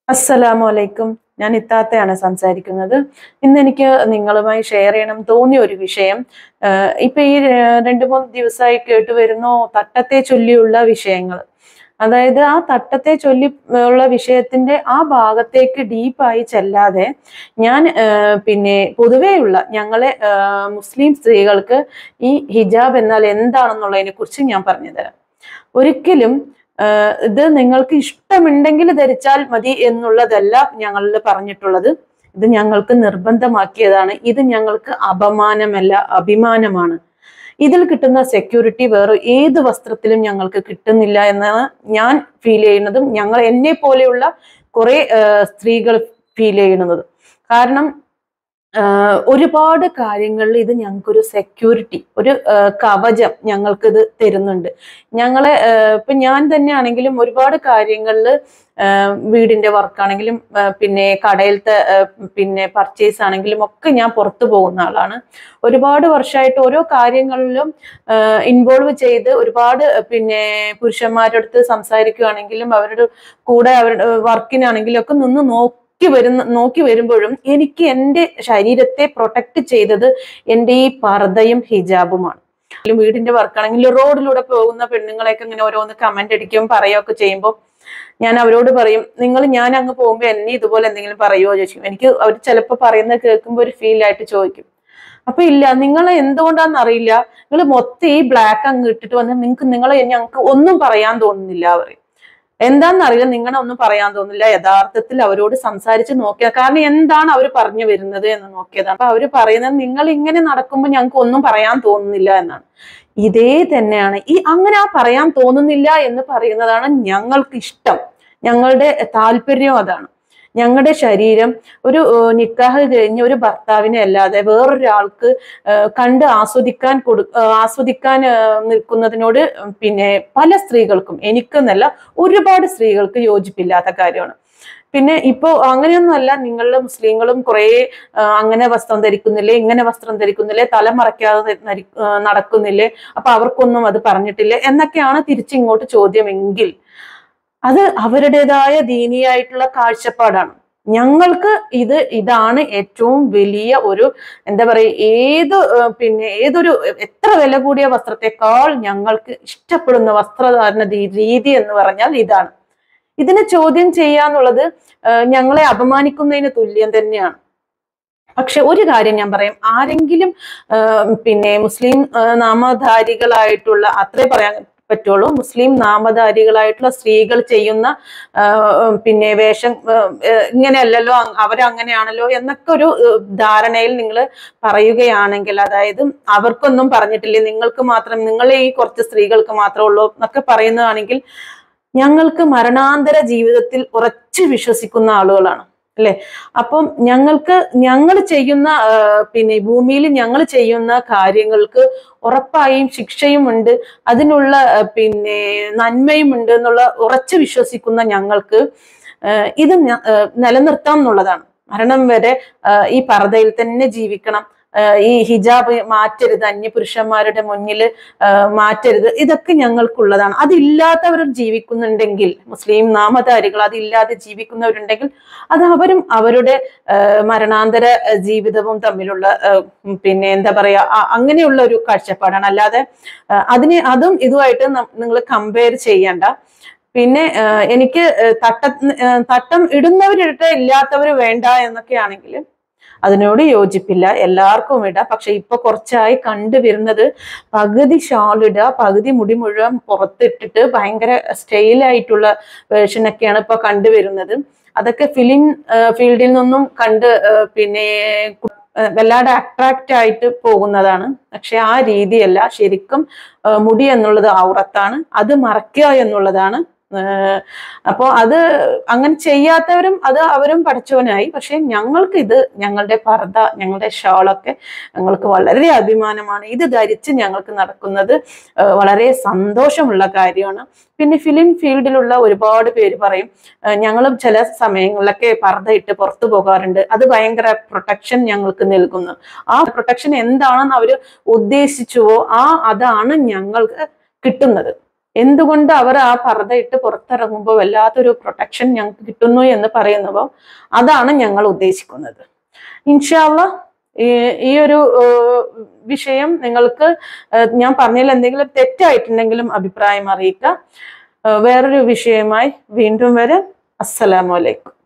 അസ്സലാമു അലൈക്കും ഞാൻ ഇത്താത്തയാണ് സംസാരിക്കുന്നത് ഇന്ന് എനിക്ക് നിങ്ങളുമായി ഷെയർ ചെയ്യണം തോന്നിയ ഒരു വിഷയം ആഹ് ഇപ്പൊ ഈ ര- രണ്ട് മൂന്ന് ദിവസമായി കേട്ടുവരുന്നു തട്ടത്തെ ചൊല്ലിയുള്ള വിഷയങ്ങൾ അതായത് ആ തട്ടത്തെ ചൊല്ലി ഉള്ള വിഷയത്തിന്റെ ആ ഭാഗത്തേക്ക് ഡീപ്പായി ചെല്ലാതെ ഞാൻ ആഹ് പിന്നെ പൊതുവെയുള്ള ഞങ്ങളെ ആഹ് മുസ്ലിം സ്ത്രീകൾക്ക് ഈ ഹിജാബ് എന്നാൽ എന്താണെന്നുള്ളതിനെ കുറിച്ച് ഞാൻ പറഞ്ഞുതരാം ഒരിക്കലും ആഹ് ഇത് നിങ്ങൾക്ക് ഇഷ്ടമുണ്ടെങ്കിൽ ധരിച്ചാൽ മതി എന്നുള്ളതല്ല ഞങ്ങളിൽ പറഞ്ഞിട്ടുള്ളത് ഇത് ഞങ്ങൾക്ക് നിർബന്ധമാക്കിയതാണ് ഇത് ഞങ്ങൾക്ക് അപമാനമല്ല അഭിമാനമാണ് ഇതിൽ കിട്ടുന്ന സെക്യൂരിറ്റി വേറെ ഏത് വസ്ത്രത്തിലും ഞങ്ങൾക്ക് കിട്ടുന്നില്ല എന്നാണ് ഞാൻ ഫീൽ ചെയ്യുന്നതും ഞങ്ങൾ എന്നെ പോലെയുള്ള കുറെ സ്ത്രീകൾ ഫീൽ ചെയ്യുന്നത് കാരണം ആഹ് ഒരുപാട് കാര്യങ്ങളിൽ ഇത് ഞങ്ങൾക്കൊരു സെക്യൂരിറ്റി ഒരു ആഹ് കവചം ഞങ്ങൾക്ക് ഇത് തരുന്നുണ്ട് ഞങ്ങളെ ആഹ് ഇപ്പൊ ഞാൻ തന്നെ ആണെങ്കിലും ഒരുപാട് കാര്യങ്ങളിൽ വീടിന്റെ വർക്കാണെങ്കിലും പിന്നെ കടയിലത്തെ ആഹ് പിന്നെ പർച്ചേസ് ആണെങ്കിലും ഒക്കെ ഞാൻ പുറത്തു പോകുന്ന ആളാണ് ഒരുപാട് വർഷമായിട്ട് ഓരോ കാര്യങ്ങളിലും ഇൻവോൾവ് ചെയ്ത് ഒരുപാട് പിന്നെ പുരുഷന്മാരുടെ അടുത്ത് സംസാരിക്കുകയാണെങ്കിലും അവരുടെ കൂടെ അവരുടെ വർക്കിനാണെങ്കിലും ഒക്കെ നിന്ന് നോക്കി വരുന്ന നോക്കി വരുമ്പോഴും എനിക്ക് എൻ്റെ ശരീരത്തെ പ്രൊട്ടക്ട് ചെയ്തത് എൻ്റെ ഈ പർദ്ദയും ഹിജാബുമാണ് വീടിന്റെ വർക്കാണെങ്കിലും റോഡിലൂടെ പോകുന്ന പെണ്ണുങ്ങളെയൊക്കെ ഇങ്ങനെ ഓരോന്ന് കമന്റ് അടിക്കും പറയുകയൊക്കെ ചെയ്യുമ്പോൾ ഞാൻ അവരോട് പറയും നിങ്ങൾ ഞാൻ അങ്ങ് പോകുമ്പോൾ എന്നെ ഇതുപോലെ എന്തെങ്കിലും പറയുമോ ചോദിക്കും എനിക്ക് അവർ ചിലപ്പോൾ പറയുന്നത് കേൾക്കുമ്പോൾ ഒരു ഫീൽ ആയിട്ട് ചോദിക്കും അപ്പൊ ഇല്ല നിങ്ങൾ എന്തുകൊണ്ടാന്ന് അറിയില്ല നിങ്ങൾ മൊത്തം ഈ ബ്ലാക്ക് അങ്ങ് ഇട്ടിട്ട് വന്ന് നിങ്ങൾക്ക് നിങ്ങളെ ഞങ്ങൾക്ക് ഒന്നും പറയാൻ തോന്നുന്നില്ല പറയും എന്താണെന്നറിയില്ല നിങ്ങളെ ഒന്നും പറയാൻ തോന്നില്ല യഥാർത്ഥത്തിൽ അവരോട് സംസാരിച്ച് നോക്കിയ കാരണം എന്താണ് അവർ പറഞ്ഞു വരുന്നത് എന്ന് നോക്കിയതാണ് അപ്പൊ അവര് പറയുന്നത് നിങ്ങൾ ഇങ്ങനെ നടക്കുമ്പോൾ ഞങ്ങൾക്ക് ഒന്നും പറയാൻ തോന്നുന്നില്ല എന്നാണ് ഇതേ തന്നെയാണ് ഈ അങ്ങനെ ആ പറയാൻ തോന്നുന്നില്ല എന്ന് പറയുന്നതാണ് ഞങ്ങൾക്ക് ഇഷ്ടം ഞങ്ങളുടെ താല്പര്യം അതാണ് ഞങ്ങളുടെ ശരീരം ഒരു ഏഹ്, നിക്കാഹ് കഴിഞ്ഞ ഒരു ഭർത്താവിനെ അല്ലാതെ വേറൊരാൾക്ക് ഏഹ്, കണ്ട് ആസ്വദിക്കാൻ കൊടു ഏഹ്, ആസ്വദിക്കാൻ ഏഹ്, നിൽക്കുന്നതിനോട് പിന്നെ പല സ്ത്രീകൾക്കും എനിക്കെന്നല്ല ഒരുപാട് സ്ത്രീകൾക്ക് യോജിപ്പില്ലാത്ത കാര്യമാണ് പിന്നെ ഇപ്പോ അങ്ങനെയൊന്നുമല്ല നിങ്ങളുടെ മുസ്ലിങ്ങളും കുറേ ആ, അങ്ങനെ വസ്ത്രം ധരിക്കുന്നില്ലേ ഇങ്ങനെ വസ്ത്രം ധരിക്കുന്നില്ലേ തല മറയ്ക്കാതെ ധരി- ധരി- ആ, നടക്കുന്നില്ലേ അപ്പൊ അവർക്കൊന്നും അത് പറഞ്ഞിട്ടില്ലേ എന്നൊക്കെയാണ് തിരിച്ചിങ്ങോട്ട് ചോദ്യമെങ്കിൽ അത് അവരുടേതായ ദീനിയായിട്ടുള്ള കാഴ്ചപ്പാടാണ് ഞങ്ങൾക്ക് ഇത് ഇതാണ് ഏറ്റവും വലിയ ഒരു എന്താ പറയുക ഏത് ആ, പിന്നെ ഏതൊരു എത്ര വില കൂടിയ വസ്ത്രത്തെക്കാൾ ഞങ്ങൾക്ക് ഇഷ്ടപ്പെടുന്ന വസ്ത്രധാരണ രീ- രീതി എന്ന് പറഞ്ഞാൽ ഇതാണ് ഇതിനെ ചോദ്യം ചെയ്യാന്നുള്ളത് ആ, ഞങ്ങളെ അപമാനിക്കുന്നതിന് തുല്യം തന്നെയാണ് പക്ഷെ ഒരു കാര്യം ഞാൻ പറയാം ആരെങ്കിലും ആ, പിന്നെ മുസ്ലിം ആ, നാമധാരികളായിട്ടുള്ള അത്രേ പറയാൻ പറ്റുള്ളൂ മുസ്ലിം നാമധാരികളായിട്ടുള്ള സ്ത്രീകൾ ചെയ്യുന്ന ആ, പിന്നെ വേഷം ആ, ഇങ്ങനെയല്ലല്ലോ അ- അവരങ്ങനെയാണല്ലോ എന്നൊക്കെ ഒരു ആ, ധാരണയിൽ നിങ്ങൾ പറയുകയാണെങ്കിൽ അതായത് അവർക്കൊന്നും പറഞ്ഞിട്ടില്ലേ നിങ്ങൾക്ക് മാത്രം നിങ്ങളെ ഈ കുറച്ച് സ്ത്രീകൾക്ക് മാത്രമേ ഉള്ളൂ എന്നൊക്കെ പറയുന്നതാണെങ്കിൽ ഞങ്ങൾക്ക് മരണാന്തര ജീവിതത്തിൽ ഉറച്ചു വിശ്വസിക്കുന്ന ആളുകളാണ് അല്ലെ അപ്പം ഞങ്ങൾക്ക് ഞങ്ങൾ ചെയ്യുന്ന ആ, പിന്നെ ഭൂമിയിൽ ഞങ്ങൾ ചെയ്യുന്ന കാര്യങ്ങൾക്ക് ഉറപ്പായും ശിക്ഷയും ഉണ്ട് അതിനുള്ള ആ, പിന്നെ നന്മയും ഉണ്ട് എന്നുള്ള ഉറച്ചു വിശ്വസിക്കുന്ന ഞങ്ങൾക്ക് ആ, ഇത് ഞ- ആ, നിലനിർത്താം എന്നുള്ളതാണ് മരണം വരെ ആ, ഈ പർദ്ദയിൽ തന്നെ ജീവിക്കണം ആ, ഈ ഹിജാബ് മാറ്റരുത് അന്യപുരുഷന്മാരുടെ മുന്നിൽ മാറ്റരുത് ഇതൊക്കെ ഞങ്ങൾക്കുള്ളതാണ് അതില്ലാത്തവർ ജീവിക്കുന്നുണ്ടെങ്കിൽ മുസ്ലിം നാമധാരികൾ അതില്ലാതെ ജീവിക്കുന്നവരുണ്ടെങ്കിൽ അത് അവരും അവരുടെ ആ, മരണാന്തര ആ, ജീവിതവും തമ്മിലുള്ള ആ, ഉം, പിന്നെ എന്താ പറയാ ആ- അങ്ങനെയുള്ള ഒരു കാഴ്ചപ്പാടാണ് അല്ലാതെ ആ, അതിനെ അതും ഇതുമായിട്ട് നിങ്ങൾ കമ്പയർ ചെയ്യണ്ട പിന്നെ ആ, എനിക്ക് ആ, തട്ട ആ, തട്ടം ഇടുന്നവരിട്ട് ഇല്ലാത്തവർ വേണ്ട എന്നൊക്കെയാണെങ്കിൽ അതിനോട് യോജിപ്പില്ല എല്ലാവർക്കും ഇടാം പക്ഷെ ഇപ്പൊ കുറച്ചായി കണ്ടുവരുന്നത് പകുതി ഷാൾ ഇടുക പകുതി മുടി മുഴുവൻ പുറത്തിട്ടിട്ട് ഭയങ്കര സ്റ്റൈലായിട്ടുള്ള വേർഷനൊക്കെയാണ് ഇപ്പൊ കണ്ടുവരുന്നത് അതൊക്കെ ഫിലിം ഫീൽഡിൽ നിന്നും കണ്ട് ആ, പിന്നെ കു- ആ, വല്ലാതെ അട്രാക്റ്റ് ആയിട്ട് പോകുന്നതാണ് പക്ഷെ ആ രീതിയല്ല ശരിക്കും ആ, മുടി എന്നുള്ളത് ഔറത്താണ് അത് മറയ്ക്കുക എന്നുള്ളതാണ് അപ്പോൾ അത് അങ്ങനെ ചെയ്യാത്തവരും അത് അവരും പഠിച്ചവനായി പക്ഷെ ഞങ്ങൾക്ക് ഇത് ഞങ്ങളുടെ പർദ്ദ ഞങ്ങളുടെ ഷാളൊക്കെ ഞങ്ങൾക്ക് വളരെ അഭിമാനമാണ് ഇത് ധരിച്ച് ഞങ്ങൾക്ക് നടക്കുന്നത് ആ, വളരെ സന്തോഷമുള്ള കാര്യമാണ് പിന്നെ ഫിലിം ഫീൽഡിലുള്ള ഒരുപാട് പേര് പറയും ഞങ്ങളും ചില സമയങ്ങളിലൊക്കെ പർദ്ദ ഇട്ട് പുറത്തു പോകാറുണ്ട് അത് ഭയങ്കര പ്രൊട്ടക്ഷൻ ഞങ്ങൾക്ക് നൽകുന്നു ആ പ്രൊട്ടക്ഷൻ എന്താണെന്ന് അവർ ഉദ്ദേശിച്ചുവോ ആ അതാണ് ഞങ്ങൾക്ക് കിട്ടുന്നത് എന്തുകൊണ്ട് അവർ ആ പർദ്ദ ഇട്ട് പുറത്തിറങ്ങുമ്പോൾ വല്ലാത്തൊരു പ്രൊട്ടക്ഷൻ ഞങ്ങൾക്ക് കിട്ടുന്നു എന്ന് പറയുന്നപ്പോൾ അതാണ് ഞങ്ങൾ ഉദ്ദേശിക്കുന്നത് ഇൻഷാല്ല ഈ ഈ ഒരു ഏഹ്, വിഷയം നിങ്ങൾക്ക് ഏഹ്, ഞാൻ പറഞ്ഞതിൽ എന്തെങ്കിലും തെറ്റായിട്ടുണ്ടെങ്കിലും അഭിപ്രായം അറിയിക്കുക ഏഹ്, വേറൊരു വിഷയമായി വീണ്ടും വരെ അസ്സലാമു അലൈക്കും